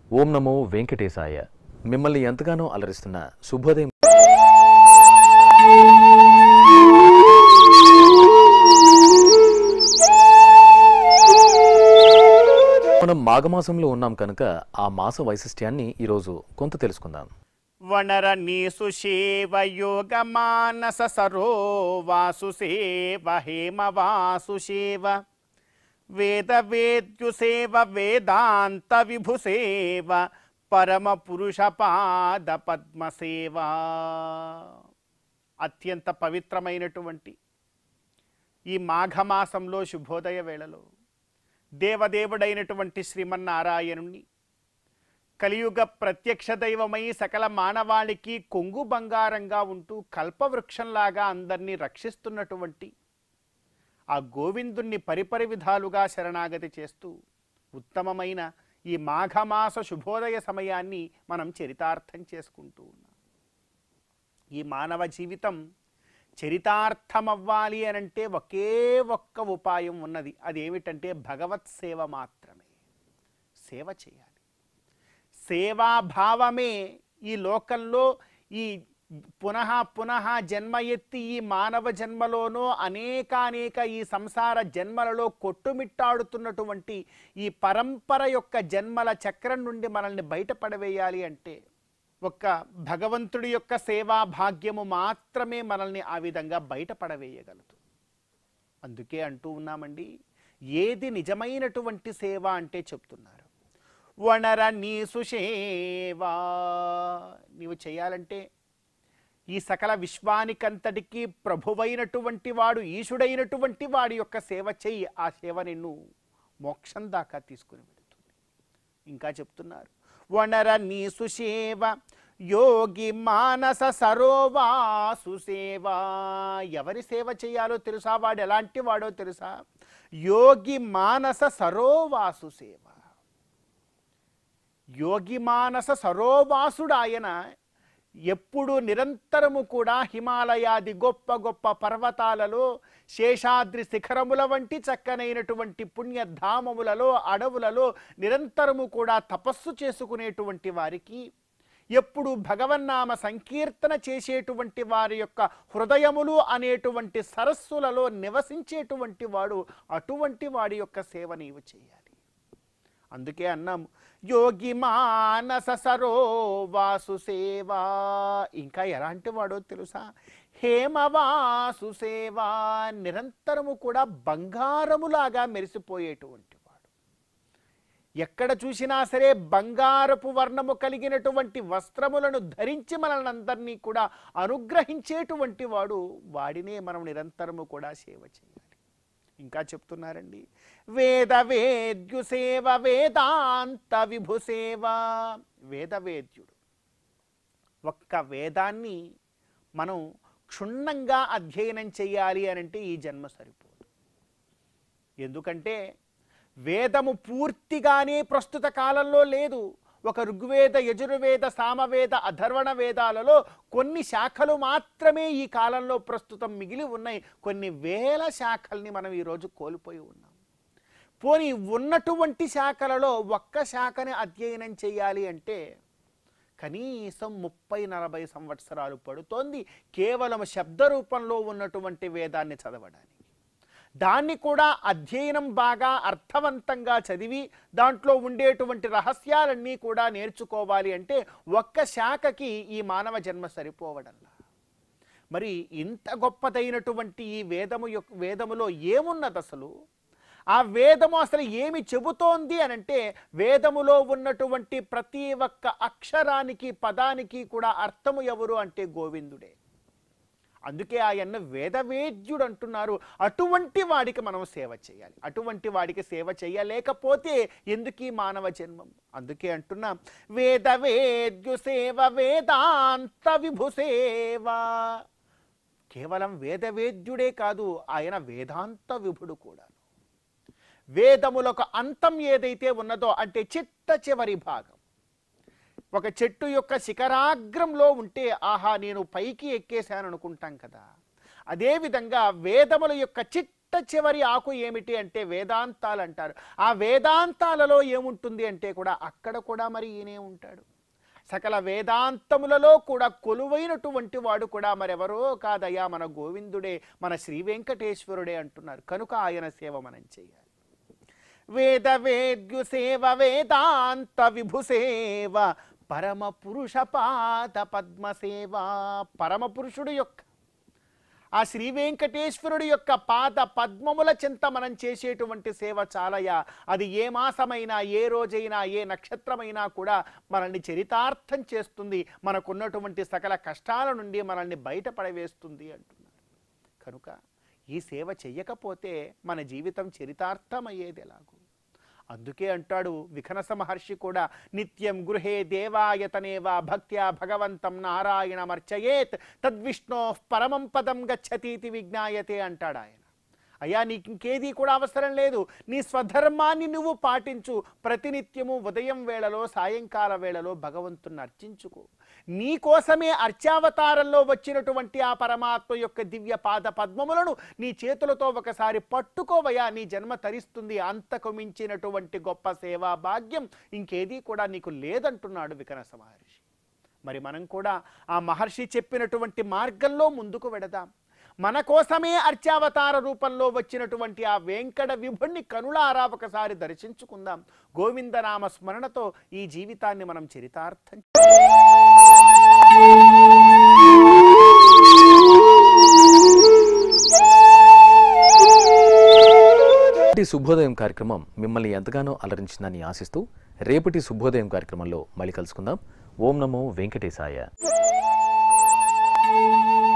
ఓం నమో వెంకటేశాయ మిమ్మల్ని ఎంతగానో అలరిస్తున్న శుభోదయం మనం మాఘమాసంలో ఉన్నాం కనుక ఆ మాస వైశిష్ట్యాన్ని ఈరోజు కొంత తెలుసుకుందాం వనర నీసు శేవ యోగ మానస సరో వాసు సేవ హేమ వాసు సేవ వేద వేద్యు సేవ వేదాంత విభు సేవ పరమ పురుష పాద పద్మ సేవ అత్యంత పవిత్రమైనటువంటి ఈ మాఘమాసంలో శుభోదయ వేళలో దేవదేవుడైనటువంటి శ్రీమన్నారాయణుణ్ణి కలియుగ ప్రత్యక్ష దైవమై సకల మానవాళికి కొంగు బంగారంగా ఉంటూ కల్పవృక్షంలాగా అందరినీ రక్షిస్తున్నటువంటి ఆ గోవిందుణ్ణి పరిపరి విధాలుగా శరణాగతి చేస్తూ ఉత్తమమైన ఈ మాఘమాస శుభోదయ సమయాన్ని మనం చరితార్థం చేసుకుంటూ ఉన్నాం ఈ మానవ జీవితం చరితార్థమవ్వాలి అనంటే ఒకే ఒక్క ఉపాయం ఉన్నది అదేమిటంటే భగవత్ సేవ మాత్రమే సేవ చేయాలి సేవాభావమే ఈ లోకంలో ఈ పునః పునః జన్మ ఎత్తి ఈ మానవ జన్మలోనో అనేకానేక ఈ సంసార జన్మలలో కొట్టుమిట్టాడుతున్నటువంటి ఈ పరంపర యొక్క జన్మల చక్రం నుండి మనల్ని బయటపడవేయాలి అంటే ఒక్క భగవంతుడి యొక్క సేవా భాగ్యము మాత్రమే మనల్ని ఆ విధంగా బయటపడవేయగలదు అందుకే అంటూ ఉన్నామండి ఏది నిజమైనటువంటి సేవ అంటే చెప్తున్నారు వనర నీసు సేవా నీవు చేయాలంటే ఈ సకల విశ్వానికంతటికీ ప్రభువైనటువంటి వాడు ఈశుడైనటువంటి వాడి యొక్క సేవ చెయ్యి ఆ సేవ నిన్ను మోక్షం దాకా తీసుకుని వెళుతుంది ఇంకా చెప్తున్నారు వనర నీసు సేవ యోగి మానస సరోవాసు సేవ ఎవరి సేవ చేయాలో తెలుసా వాడు ఎలాంటి వాడో తెలుసా యోగి మానస సరోవాసు సేవ యోగి మానస సరోవాసుడు ఆయన ఎప్పుడు నిరంతరము కూడా హిమాలయాది గొప్ప గొప్ప పర్వతాలలో శేషాద్రి శిఖరముల వంటి చక్కనైనటువంటి పుణ్యధామములలో అడవులలో నిరంతరము కూడా తపస్సు చేసుకునేటువంటి వారికి ఎప్పుడు భగవన్నామ సంకీర్తన చేసేటువంటి వారి యొక్క హృదయములు అనేటువంటి సరస్సులలో నివసించేటువంటి వాడు అటువంటి వాడి యొక్క సేవ నీవు చేయాలి అందుకే అన్నాము యోగి మానస సరో వాసు సేవా ఇంకా ఎలాంటి వాడో తెలుసా హేమవాసు సేవా నిరంతరము కూడా బంగారములాగా మెరిసిపోయేటువంటి వాడు ఎక్కడ చూసినా సరే బంగారపు వర్ణము కలిగినటువంటి వస్త్రములను ధరించి మనల్ని అందరినీ కూడా అనుగ్రహించేటువంటి వాడు వాడినే మనం నిరంతరము కూడా సేవ చేయాలి ఇంకా చెప్తున్నారండి వేద వేద్యు సేవ వేదాంత విభు సేవ వేద వేద్యుడు ఒక్క వేదాన్ని మనం క్షుణ్ణంగా అధ్యయనం చేయాలి అని అంటే ఈ జన్మ సరిపోదు ఎందుకంటే వేదము పూర్తిగానే ప్రస్తుత కాలంలో లేదు ఒక ఋగ్వేద యజుర్వేద సామవేద అధర్వణ వేదాలలో కొన్ని శాఖలు మాత్రమే ఈ కాలంలో ప్రస్తుతం మిగిలి ఉన్నాయి కొన్ని వేల శాఖల్ని మనం ఈరోజు కోల్పోయి ఉన్నాం పోనీ ఉన్నటువంటి శాఖలలో ఒక్క శాఖని అధ్యయనం చేయాలి అంటే కనీసం ముప్పై నలభై సంవత్సరాలు పడుతోంది కేవలం శబ్ద రూపంలో ఉన్నటువంటి వేదాన్ని చదవడానికి దాన్ని కూడా అధ్యయనం బాగా అర్థవంతంగా చదివి దాంట్లో ఉండేటువంటి రహస్యాలన్నీ కూడా నేర్చుకోవాలి అంటే ఒక్క శాఖకి ఈ మానవ జన్మ సరిపోవడంలా మరి ఇంత గొప్పదైనటువంటి ఈ వేదము యొక్క వేదములో ఏమున్నది అసలు ఆ వేదము అసలు ఏమి చెబుతోంది అని అంటే వేదములో ఉన్నటువంటి ప్రతి ఒక్క అక్షరానికి పదానికి కూడా అర్థము ఎవరు అంటే గోవిందుడే అందుకే ఆయన వేదవేద్యుడు అంటున్నారు అటువంటి వాడికి మనం సేవ చేయాలి అటువంటి వాడికి సేవ చేయలేకపోతే ఎందుకు ఈ మానవ జన్మం అందుకే అంటున్నాం వేదవేద్యు సేవ వేదాంత విభు సేవ కేవలం వేదవేద్యుడే కాదు ఆయన వేదాంత విభుడు కూడా వేదములకు అంతం ఏదైతే ఉన్నదో అంటే చిట్ట చివరి భాగం ఒక చెట్టు యొక్క శిఖరాగ్రంలో ఉంటే ఆహా నేను పైకి ఎక్కేశాను అనుకుంటాం కదా అదేవిధంగా వేదముల యొక్క చిట్ట చిట్ట చివరి ఆకు ఏమిటి అంటే వేదాంతాలు అంటారు ఆ వేదాంతాలలో ఏముంటుంది అంటే కూడా అక్కడ కూడా మరి ఈయనే ఉంటాడు సకల వేదాంతములలో కూడా కొలువైనటువంటి వాడు కూడా మరెవరో కాదయ్యా మన గోవిందుడే మన శ్రీ వెంకటేశ్వరుడే అంటున్నారు కనుక ఆయన సేవ మనం చేయాలి వేద వేద్యు సేవ వేదాంత విభు సేవ పరమ పురుష పాద పద్మ సేవ పరమ పురుషుడు యొక్క ఆ శ్రీ వెంకటేశ్వరుడి యొక్క పాద పద్మముల చింత మనం చేసేటువంటి సేవ చాలయా అది ఏ మాసమైనా ఏ రోజైనా ఏ నక్షత్రమైనా కూడా మనల్ని చరితార్థం చేస్తుంది మనకున్నటువంటి సకల కష్టాల నుండి మనల్ని బయటపడవేస్తుంది అంటున్నారు కనుక ఈ సేవ చెయ్యకపోతే మన జీవితం చరితార్థమయ్యేది ఎలాగూ అందుకే అంటాడు విఖనస మహర్షి కూడా నిత్యం గృహే దేవాయతనేవా భక్త్యా భగవంతం నారాయణమర్చయేత్ తద్విష్ణో పరమం పదం గచ్చతీతి విజ్ఞాయతే అంటాడు ఆయన అయ్యా నీకు ఇంకేదీ కూడా అవసరం లేదు నీ స్వధర్మాన్ని నువ్వు పాటించు ప్రతినిత్యము ఉదయం వేళలో సాయంకాల వేళలో భగవంతుని అర్చించుకో నీ కోసమే అర్చావతారంలో వచ్చినటువంటి ఆ పరమాత్మ యొక్క దివ్య పాద పద్మములను నీ చేతులతో ఒకసారి పట్టుకోవయా నీ జన్మ తరిస్తుంది అంతకు మించినటువంటి గొప్ప సేవా భాగ్యం ఇంకేదీ కూడా నీకు లేదంటున్నాడు వికనస మహర్షి మరి మనం కూడా ఆ మహర్షి చెప్పినటువంటి మార్గంలో ముందుకు వెడదాం మన కోసమే అర్చావతార రూపంలో వచ్చినటువంటి ఆ వెంకట విభుణ్ణి కనులారా ఒకసారి దర్శించుకుందాం గోవిందనామ స్మరణతో ఈ జీవితాన్ని మనం చరితార్థం రేపటి శుభోదయం కార్యక్రమం మిమ్మల్ని ఎంతగానో అలరించిందని ఆశిస్తూ రేపటి శుభోదయం కార్యక్రమంలో మళ్ళీ కలుసుకుందాం ఓం నమో వెంకటేశాయ